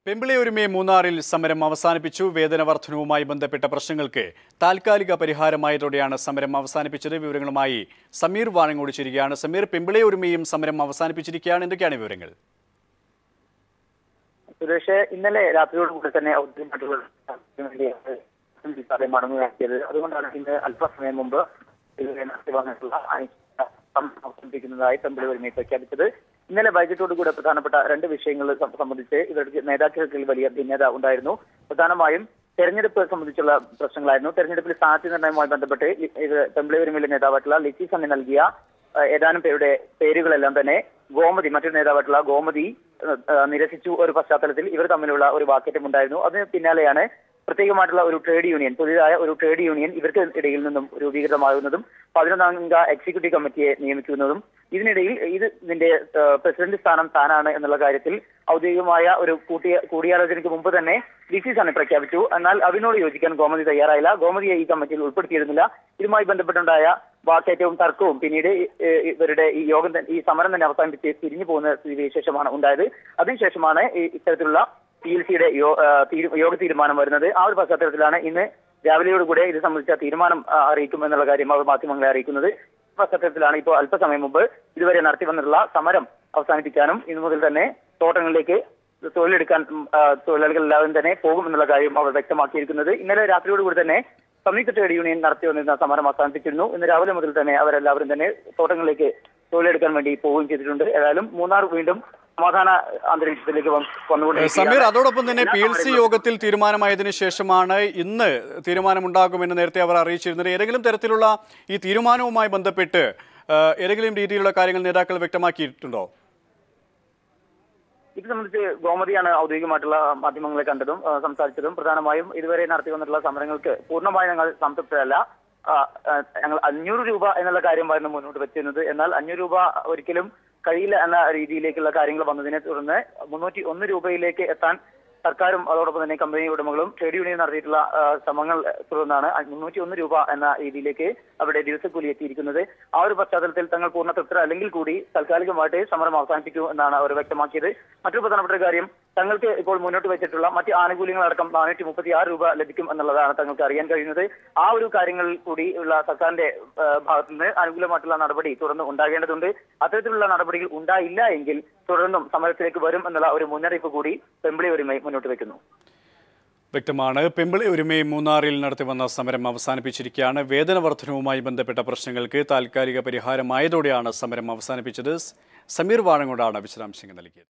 പെമ്പിളിയൊരുമേ മൂന്നാറിൽ സമരം അവസാനിപ്പിച്ചു വേതന വർധനവുമായി ബന്ധപ്പെട്ട പ്രശ്നങ്ങൾക്ക് താൽക്കാലിക പരിഹാരമായതോടെയാണ് സമരം അവസാനിപ്പിച്ചത് വിവരങ്ങളുമായി സമീർ വാഴങ്ങോട് ചേരുകയാണ് സമീർ പെമ്പിളിയൊരുമയും സമരം അവസാനിപ്പിച്ചിരിക്കുകയാണ് എന്തൊക്കെയാണ് വിവരങ്ങൾ സുരേഷ് ഇന്നലെ രാത്രിയോട് കൂടി തന്നെ ഔദ്യോഗികമായിട്ടുള്ള വിസാതെ മടങ്ങുകയാക്കിയത് അതുകൊണ്ടാണ് ഇന്ന് അല്പസമയം മുമ്പ് ഇതിനെ നടത്തി വന്നിട്ടുള്ള അനിശ്ചിത സമരം അവസാനിപ്പിക്കുന്നതായി തമ്പിളി ഒരുമയെ പ്രഖ്യാപിച്ചത് ഇന്നലെ വൈകിട്ടോട് കൂടെ പ്രധാനപ്പെട്ട രണ്ട് വിഷയങ്ങൾ സം- സംബന്ധിച്ച് ഇവർക്ക് നേതാക്കൾക്കിൽ വലിയ ഭിന്നത ഉണ്ടായിരുന്നു പ്രധാനമായും തെരഞ്ഞെടുപ്പ് സംബന്ധിച്ചുള്ള പ്രശ്നങ്ങളായിരുന്നു തെരഞ്ഞെടുപ്പിൽ സ്ഥാനാർത്ഥി നിർണ്ണയവുമായി ബന്ധപ്പെട്ട് ലി- ഇത് തമ്പിളി ഒരുമയിലെ നേതാവായിട്ടുള്ള ലിച്ചി സണ്ണി നൽകിയ ഏഹ് ഏതാനും പേരുടെ പേരുകളെല്ലാം തന്നെ ഗോമതി മറ്റൊരു നേതാവായിട്ടുള്ള ഗോമതി ഏഹ് ഏഹ് നിരസിച്ചു ഒരു പശ്ചാത്തലത്തിൽ ഇവർ തമ്മിലുള്ള ഒരു വാക്കേറ്റം ഉണ്ടായിരുന്നു അതിന് പിന്നാലെയാണ് പ്രത്യേകമായിട്ടുള്ള ഒരു ട്രേഡ് യൂണിയൻ പുതിയതായ ഒരു ട്രേഡ് യൂണിയൻ ഇവർക്ക് ഇടയിൽ നിന്നും രൂപീകൃതമാകുന്നതും പതിനൊന്നംഗ എക്സിക്യൂട്ടീവ് കമ്മിറ്റിയെ നിയമിക്കുന്നതും ഇതിനിടയിൽ ഇത് ഇതിന്റെ ഏഹ് പ്രസിഡന്റ് സ്ഥാനം താനാണ് എന്നുള്ള കാര്യത്തിൽ ഔദ്യോഗികമായ ഒരു കൂട്ടിയ കൂടിയാലോചനയ്ക്ക് മുമ്പ് തന്നെ ലിസി സണ്ണി പ്രഖ്യാപിച്ചു എന്നാൽ അതിനോട് യോജിക്കാൻ ഗോമതി തയ്യാറായില്ല ഗോമതിയെ ഈ കമ്മിറ്റിയിൽ ഉൾപ്പെടുത്തിയിരുന്നില്ല ഇതുമായി ബന്ധപ്പെട്ടുണ്ടായ വാക്കേറ്റവും തർക്കവും പിന്നീട് ഏഹ് ഇവരുടെ ഈ യോഗം തന്നെ- ഈ സമരം തന്നെ അവസാനിപ്പിച്ച് പിരിഞ്ഞു പോകുന്ന സ്ഥിതിവിശേഷമാണ് ഉണ്ടായത് അതിനുശേഷമാണ് ഈ ഇത്തരത്തിലുള്ള പി എൽ സിയുടെ യോഗ തീരുമാനം വരുന്നത് ആ ഒരു പശ്ചാത്തലത്തിലാണ് ഇന്ന് രാവിലെയോടുകൂടെ ഇത് സംബന്ധിച്ച തീരുമാനം ആ, അറിയിക്കും എന്നുള്ള കാര്യം അവർ മാധ്യമങ്ങളെ അറിയിക്കുന്നത് ഈ പശ്ചാത്തലത്തിലാണ് ഇപ്പോൾ അല്പസമയം മുമ്പ് ഇതുവരെ നടത്തി വന്നിട്ടുള്ള സമരം അവസാനിപ്പിക്കാനും ഇന്നു മുതൽ തന്നെ തോട്ടങ്ങളിലേക്ക് തൊഴിലെടുക്കാൻ ഉം, ആ, തൊഴിലാളികൾ എല്ലാവരും തന്നെ പോകും എന്നുള്ള കാര്യം അവർ വ്യക്തമാക്കിയിരിക്കുന്നത് ഇന്നലെ രാത്രിയോടുകൂടി തന്നെ സംയുക്ത ട്രേഡ് യൂണിയൻ നടത്തി വന്നിരുന്ന സമരം അവസാനിപ്പിച്ചിരുന്നു ഇന്ന് രാവിലെ മുതൽ തന്നെ അവരെല്ലാവരും തന്നെ തോട്ടങ്ങളിലേക്ക് തൊഴിലെടുക്കാൻ വേണ്ടി പോവുകയും ചെയ്തിട്ടുണ്ട് ഏതായാലും മൂന്നാർ വീണ്ടും സമാധാന അന്തരീക്ഷത്തിലേക്ക് വന്ന് വന്നുകൊണ്ടിരിക്കുകയാണ്. സമീർ അതോടൊപ്പം തന്നെ എല്ലാ പി എൽ സി സമരങ്ങളും- യോഗത്തിൽ തീരുമാനമായതിനു ശേഷമാണ് ഇന്ന് തീരുമാനമുണ്ടാകുമെന്ന് നേരത്തെ അവർ അറിയിച്ചിരുന്നത് ഏതെങ്കിലും തരത്തിലുള്ള ഈ തീരുമാനവുമായി ബന്ധപ്പെട്ട് ആ, ഏതെങ്കിലും രീതിയിലുള്ള കാര്യങ്ങൾ നേതാക്കൾ വ്യക്തമാക്കിയിട്ടുണ്ടോ ഇത് സംബന്ധിച്ച് ഗോമതിയാണ് ഔദ്യോഗികമായിട്ടുള്ള മാധ്യമങ്ങളെ കണ്ടതും ആ, സംസാരിച്ചതും പ്രധാനമായും ഇതുവരെ നടത്തി വന്നിട്ടുള്ള സമരങ്ങൾക്ക് പൂർണ്ണമായി ഞങ്ങൾ സംതൃപ്തരല്ല ആ, ആ, ഞങ്ങൾ അഞ്ഞൂറ് രൂപ എന്നുള്ള കാര്യമായിരുന്നു മുന്നോട്ട് വെച്ചിരുന്നത് എന്നാൽ അഞ്ഞൂറ് രൂപ ഒരിക്കലും കഴിയില്ല എന്ന രീതിയിലേക്കുള്ള കാര്യങ്ങൾ വന്നതിനെ തുടർന്ന് മുന്നൂറ്റി ഒന്ന് രൂപയിലേക്ക് എത്താൻ സർക്കാരും അതോടൊപ്പം തന്നെ കമ്പനി ഉടമകളും ട്രേഡ് യൂണിയൻ നടത്തിയിട്ടുള്ള ആ, ശ്രമങ്ങൾ തുടർന്നാണ് മുന്നൂറ്റി ഒന്ന് രൂപ എന്ന രീതിയിലേക്ക് അവിടെ ദിവസക്കൂലി എത്തിയിരിക്കുന്നത് ആ ഒരു പശ്ചാത്തലത്തിൽ തങ്ങൾ പൂർണ്ണ തൃപ്തർ അല്ലെങ്കിൽ കൂടി താൽക്കാലികമായിട്ട് സമരം അവസാനിപ്പിക്കൂ എന്നാണ് അവർ വ്യക്തമാക്കിയത് മറ്റൊരു പ്രധാനപ്പെട്ട ഒരു കാര്യം തങ്ങൾക്ക് ഇപ്പോൾ മുന്നോട്ട് വെച്ചിട്ടുള്ള മറ്റ് ആനുകൂല്യങ്ങളടക്കം നാനൂറ്റി മുപ്പത്തി ആറ് രൂപ ലഭിക്കും എന്നുള്ളതാണ് തങ്ങൾക്ക് അറിയാൻ കഴിയുന്നത് ആ ഒരു കാര്യങ്ങളിൽ കൂടി ഉള്ള സർക്കാരിന്റെ ആ, ഭാഗത്തു നിന്ന് അനുകൂലമായിട്ടുള്ള നടപടി തുടർന്ന് ഉണ്ടാകേണ്ടതുണ്ട് അത്തരത്തിലുള്ള നടപടികൾ ഉണ്ടായില്ല എങ്കിൽ തുടർന്നും സമരത്തിലേക്ക് വരും എന്നുള്ള ഒരു മുന്നറിയിപ്പ് കൂടി പെമ്പിളി ഒരുമൈ മുന്നോട്ട് വെക്കുന്നു വ്യക്തമാണ് പെമ്പിളി ഒരുമയും മൂന്നാറിൽ നടത്തി വന്ന സമരം അവസാനിപ്പിച്ചിരിക്കുകയാണ് വേതന വർധനവുമായി ബന്ധപ്പെട്ട പ്രശ്നങ്ങൾക്ക് താൽക്കാലിക പരിഹാരമായതോടെയാണ് സമരം അവസാനിപ്പിച്ചത് സമീർ വാഴങ്ങോടാണ് വിശദാംശങ്ങൾ നൽകിയത്